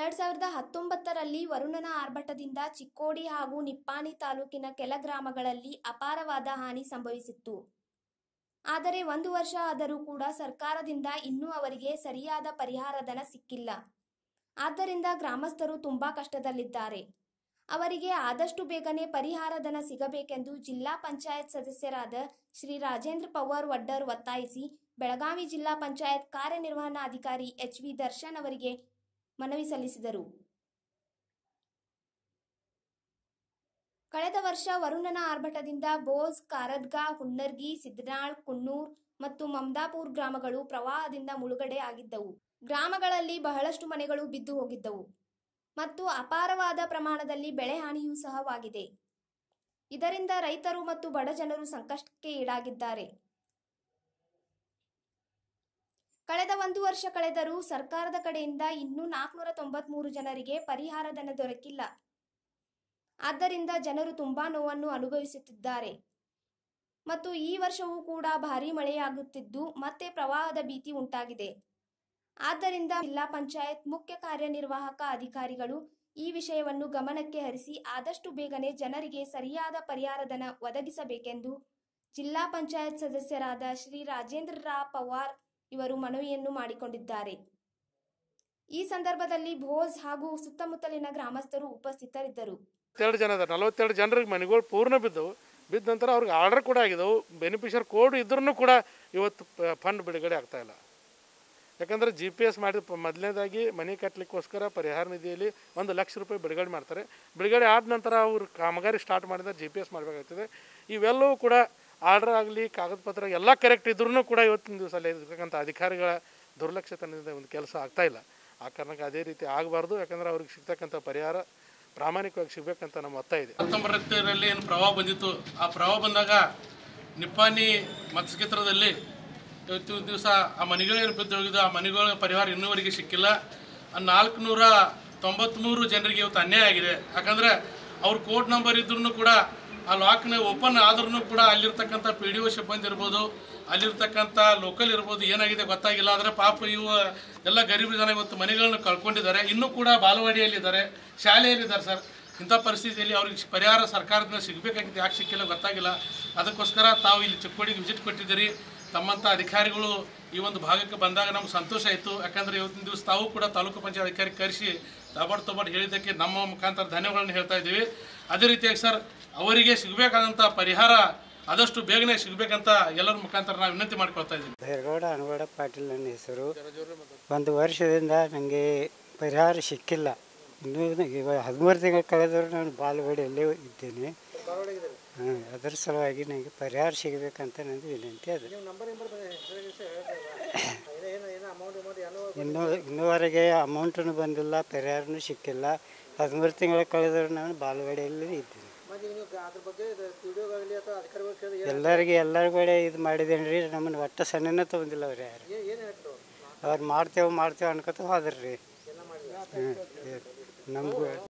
ಎರಡ್ ಸಾವಿರದ ಹತ್ತೊಂಬತ್ತರಲ್ಲಿ ವರುಣನ ಆರ್ಭಟದಿಂದ ಚಿಕ್ಕೋಡಿ ಹಾಗೂ ನಿಪ್ಪಾಣಿ ತಾಲೂಕಿನ ಕೆಲ ಗ್ರಾಮಗಳಲ್ಲಿ ಅಪಾರವಾದ ಹಾನಿ ಸಂಭವಿಸಿತ್ತು ಆದರೆ ಒಂದು ವರ್ಷ ಆದರೂ ಕೂಡ ಸರ್ಕಾರದಿಂದ ಇನ್ನೂ ಅವರಿಗೆ ಸರಿಯಾದ ಪರಿಹಾರಧನ ಸಿಕ್ಕಿಲ್ಲ ಆದ್ದರಿಂದ ಗ್ರಾಮಸ್ಥರು ತುಂಬಾ ಕಷ್ಟದಲ್ಲಿದ್ದಾರೆ ಅವರಿಗೆ ಆದಷ್ಟು ಬೇಗನೆ ಪರಿಹಾರಧನ ಸಿಗಬೇಕೆಂದು ಜಿಲ್ಲಾ ಪಂಚಾಯತ್ ಸದಸ್ಯರಾದ ಶ್ರೀ ರಾಜೇಂದ್ರ ಪವಾರ್ ವಡ್ಡರ್ ಒತ್ತಾಯಿಸಿ ಬೆಳಗಾವಿ ಜಿಲ್ಲಾ ಪಂಚಾಯತ್ ಕಾರ್ಯನಿರ್ವಹಣಾಧಿಕಾರಿ ಎಚ್ ವಿ ದರ್ಶನ್ ಅವರಿಗೆ ಮನವಿ ಸಲ್ಲಿಸಿದರು ಕಳೆದ ವರ್ಷ ವರುಣನ ಆರ್ಭಟದಿಂದ ಬೋಸ್ ಕಾರದ್ಗಾ ಹುನ್ನರ್ಗಿ ಸಿದ್ದನಾಳ್ ಕುನ್ನೂರ್ ಮತ್ತು ಮಮದಾಪುರ್ ಗ್ರಾಮಗಳು ಪ್ರವಾಹದಿಂದ ಮುಳುಗಡೆ ಆಗಿದ್ದವು ಗ್ರಾಮಗಳಲ್ಲಿ ಬಹಳಷ್ಟು ಮನೆಗಳು ಬಿದ್ದು ಹೋಗಿದ್ದವು ಮತ್ತು ಅಪಾರವಾದ ಪ್ರಮಾಣದಲ್ಲಿ ಬೆಳೆ ಹಾನಿಯೂ ಸಹವಾಗಿದೆ ಇದರಿಂದ ರೈತರು ಮತ್ತು ಬಡ ಜನರು ಸಂಕಷ್ಟಕ್ಕೆ ಈಡಾಗಿದ್ದಾರೆ ಕಳೆದ ಒಂದು ವರ್ಷ ಕಳೆದರೂ ಸರ್ಕಾರದ ಕಡೆಯಿಂದ ಇನ್ನೂ ನಾಲ್ಕುನೂರ ತೊಂಬತ್ಮೂರು ಜನರಿಗೆ ಪರಿಹಾರಧನ ದೊರಕಿಲ್ಲ ಆದ್ದರಿಂದ ಜನರು ತುಂಬಾ ನೋವನ್ನು ಅನುಭವಿಸುತ್ತಿದ್ದಾರೆ ಮತ್ತು ಈ ವರ್ಷವೂ ಕೂಡ ಭಾರೀ ಮಳೆಯಾಗುತ್ತಿದ್ದು ಮತ್ತೆ ಪ್ರವಾಹದ ಭೀತಿ ಉಂಟಾಗಿದೆ ಆದ್ದರಿಂದ ಜಿಲ್ಲಾ ಪಂಚಾಯತ್ ಮುಖ್ಯ ಕಾರ್ಯನಿರ್ವಾಹಕ ಅಧಿಕಾರಿಗಳು ಈ ವಿಷಯವನ್ನು ಗಮನಕ್ಕೆ ಹರಿಸಿ ಆದಷ್ಟು ಬೇಗನೆ ಜನರಿಗೆ ಸರಿಯಾದ ಪರಿಹಾರಧನ ಒದಗಿಸಬೇಕೆಂದು ಜಿಲ್ಲಾ ಪಂಚಾಯತ್ ಸದಸ್ಯರಾದ ಶ್ರೀ ರಾಜೇಂದ್ರ ರಾ ಪವಾರ್ ಇವರು ಮನವಿಯನ್ನು ಮಾಡಿಕೊಂಡಿದ್ದಾರೆ ಈ ಸಂದರ್ಭದಲ್ಲಿ ಭೋಜ್ ಹಾಗೂ ಸುತ್ತಮುತ್ತಲಿನ ಗ್ರಾಮಸ್ಥರು ಉಪಸ್ಥಿತರಿದ್ದರು ಎರಡು ಜನ ಅದಾರ ನಲವತ್ತೆರಡು ಜನರಿಗೆ ಮನೆಗಳು ಪೂರ್ಣ ಬಿದ್ದವು ಬಿದ್ದ ನಂತರ ಅವ್ರಿಗೆ ಆರ್ಡರ್ ಕೂಡ ಆಗಿದ್ದವು ಬೆನಿಫಿಷರ್ ಕೋಡ್ ಇದ್ರೂ ಕೂಡ ಇವತ್ತು ಫಂಡ್ ಬಿಡುಗಡೆ ಆಗ್ತಾ ಇಲ್ಲ ಯಾಕಂದರೆ ಜಿ ಪಿ ಎಸ್ ಮಾಡಿದ ಪ- ಮೊದಲನೇದಾಗಿ ಮನೆ ಕಟ್ಟಲಿಕ್ಕೋಸ್ಕರ ಪರಿಹಾರ ನಿಧಿಯಲ್ಲಿ ಒಂದು ಲಕ್ಷ ರೂಪಾಯಿ ಬಿಡುಗಡೆ ಮಾಡ್ತಾರೆ ಬಿಡುಗಡೆ ಆದ ನಂತರ ಅವ್ರು ಕಾಮಗಾರಿ ಸ್ಟಾರ್ಟ್ ಮಾಡಿದ್ರೆ ಜಿ ಪಿ ಎಸ್ ಮಾಡಬೇಕಾಗ್ತದೆ ಇವೆಲ್ಲವೂ ಕೂಡ ಆರ್ಡರ್ ಆಗಲಿ ಕಾಗದ ಪತ್ರ ಎಲ್ಲ ಕರೆಕ್ಟ್ ಇದ್ರೂ ಕೂಡ ಇವತ್ತಿನ ದಿವಸ ಅಲ್ಲಿ ಇರ್ತಕ್ಕಂಥ ಅಧಿಕಾರಿಗಳ ದುರ್ಲಕ್ಷತನದಿಂದ ಒಂದು ಕೆಲಸ ಆಗ್ತಾ ಇಲ್ಲ ಆ ಕಾರಣಕ್ಕೆ ಅದೇ ರೀತಿ ಆಗಬಾರ್ದು ಯಾಕಂದ್ರೆ ಅವ್ರಿಗೆ ಸಿಗ್ತಕ್ಕಂಥ ಪರಿಹಾರ ಪ್ರಾಮಾಣಿಕವಾಗಿ ಸಿಗಬೇಕಂತ ನಮ್ಮ ಒತ್ತಾಯ ಇದೆ ಹತ್ತೊಂಬತ್ತರಲ್ಲಿ ಏನು ಪ್ರವಾಹ ಬಂದಿತ್ತು ಆ ಪ್ರವಾಹ ಬಂದಾಗ ನಿಪ್ಪಾಣಿ ಮತ್ಸ್ಯಕ್ಷೇತ್ರದಲ್ಲಿ ಇವತ್ತು ದಿವಸ ಆ ಮನೆಗಳೇನು ಬಿದ್ದು ಹೋಗಿದ್ದು ಆ ಮನೆಗಳ ಪರಿಹಾರ ಇನ್ನೂವರೆಗೆ ಸಿಕ್ಕಿಲ್ಲ ಆ ನಾಲ್ಕುನೂರ ತೊಂಬತ್ತ್ಮೂರು ಜನರಿಗೆ ಇವತ್ತು ಅನ್ಯಾಯ ಆಗಿದೆ ಯಾಕಂದರೆ ಅವ್ರ ಕೋಡ್ ನಂಬರ್ ಇದ್ರೂ ಕೂಡ ಆ ಲಾಕ್ನ ಓಪನ್ ಆದ್ರೂ ಕೂಡ ಅಲ್ಲಿರ್ತಕ್ಕಂಥ ಪಿ ಡಿ ಒ ಸಿಬ್ಬಂದಿ ಇರ್ಬೋದು ಅಲ್ಲಿರ್ತಕ್ಕಂಥ ಲೋಕಲ್ ಇರ್ಬೋದು ಏನಾಗಿದೆ ಗೊತ್ತಾಗಿಲ್ಲ ಆದರೆ ಪಾಪ ಇವು ಎಲ್ಲ ಗರೀಬ್ ಜನ ಇವತ್ತು ಮನೆಗಳನ್ನು ಕಳ್ಕೊಂಡಿದ್ದಾರೆ ಇನ್ನೂ ಕೂಡ ಬಾಲವಾಡಿಯಲ್ಲಿದ್ದಾರೆ ಶಾಲೆಯಲ್ಲಿದ್ದಾರೆ ಸರ್ ಇಂಥ ಪರಿಸ್ಥಿತಿಯಲ್ಲಿ ಅವ್ರಿಗೆ ಪರಿಹಾರ ಸರ್ಕಾರದಿಂದ ಸಿಗಬೇಕಾಗಿತ್ತು ಯಾಕೆ ಸಿಕ್ಕಿಲ್ಲ ಗೊತ್ತಾಗಿಲ್ಲ ಅದಕ್ಕೋಸ್ಕರ ತಾವು ಇಲ್ಲಿ ಚಿಕ್ಕೋಡಿಗೆ ವಿಸಿಟ್ ಕೊಟ್ಟಿದ್ದೀರಿ ತಮ್ಮಂಥ ಅಧಿಕಾರಿಗಳು ಈ ಒಂದು ಭಾಗಕ್ಕೆ ಬಂದಾಗ ನಮ್ಗೆ ಸಂತೋಷ ಆಯಿತು ಯಾಕಂದರೆ ಇವತ್ತಿನ ದಿವಸ ತಾವು ಕೂಡ ತಾಲೂಕು ಪಂಚಾಯತ್ ಅಧಿಕಾರಿ ಕರೆಸಿ ತಬಡ್ ತಬಡ್ ಹೇಳಿದ್ದಕ್ಕೆ ನಮ್ಮ ಮುಖಾಂತರ ಧನ್ಯವಾದಗಳನ್ನು ಹೇಳ್ತಾ ಇದ್ದೀವಿ ಅದೇ ರೀತಿಯಾಗಿ ಸರ್ ಅವರಿಗೆ ಸಿಗಬೇಕಾದಂಥ ಪರಿಹಾರ ಆದಷ್ಟು ಬೇಗನೆ ಸಿಗಬೇಕಂತ ಎಲ್ಲರ ಮುಖಾಂತರ ನಾವು ವಿನಂತಿ ಮಾಡ್ಕೊಳ್ತಾ ಇದ್ದೀವಿ ಭೈರಗೌಡ ಅನುಗೌಡ ಪಾಟೀಲ್ ನನ್ನ ಹೆಸರು ಒಂದು ವರ್ಷದಿಂದ ನನಗೆ ಪರಿಹಾರ ಸಿಕ್ಕಿಲ್ಲ ಇನ್ನೂ ಇವಾಗ ಹದಿಮೂರು ತಿಂಗಳು ಕಳೆದರೂ ನಾನು ಬಾಲವಾಡಿಯಲ್ಲೇ ಇದ್ದೇನೆ ಹಾಂ ಅದರ ಸಲುವಾಗಿ ನನಗೆ ಪರಿಹಾರ ಸಿಗಬೇಕಂತ ನಂದು ವಿನಂತಿ ಅದು ಇನ್ನೂ ಇನ್ನೂವರೆಗೆ ಅಮೌಂಟನ್ನು ಬಂದಿಲ್ಲ ಪರಿಹಾರನೂ ಸಿಕ್ಕಿಲ್ಲ ಹದಿಮೂರು ತಿಂಗಳು ಕಳೆದರೂ ನಾನು ಬಾಲವಾಡಿಯಲ್ಲಿ ಇದ್ದೇನೆ ಎಲ್ಲರಿಗೆ ಎಲ್ಲರಿಗೂ ಇದು ಮಾಡಿದ್ದೇನೆ ರೀ ನಮ್ಮನ್ನು ಒಟ್ಟು ಸಣ್ಣನ ತೊಗೊಂಡಿಲ್ಲ ಅವ್ರು ಯಾರು ಅವ್ರು ಮಾಡ್ತೇವೆ ಮಾಡ್ತೇವೆ ಅನ್ಕೋತ ಹೋದ್ರಿ ರೀ ಹ್ಞೂ ನಮಗೂ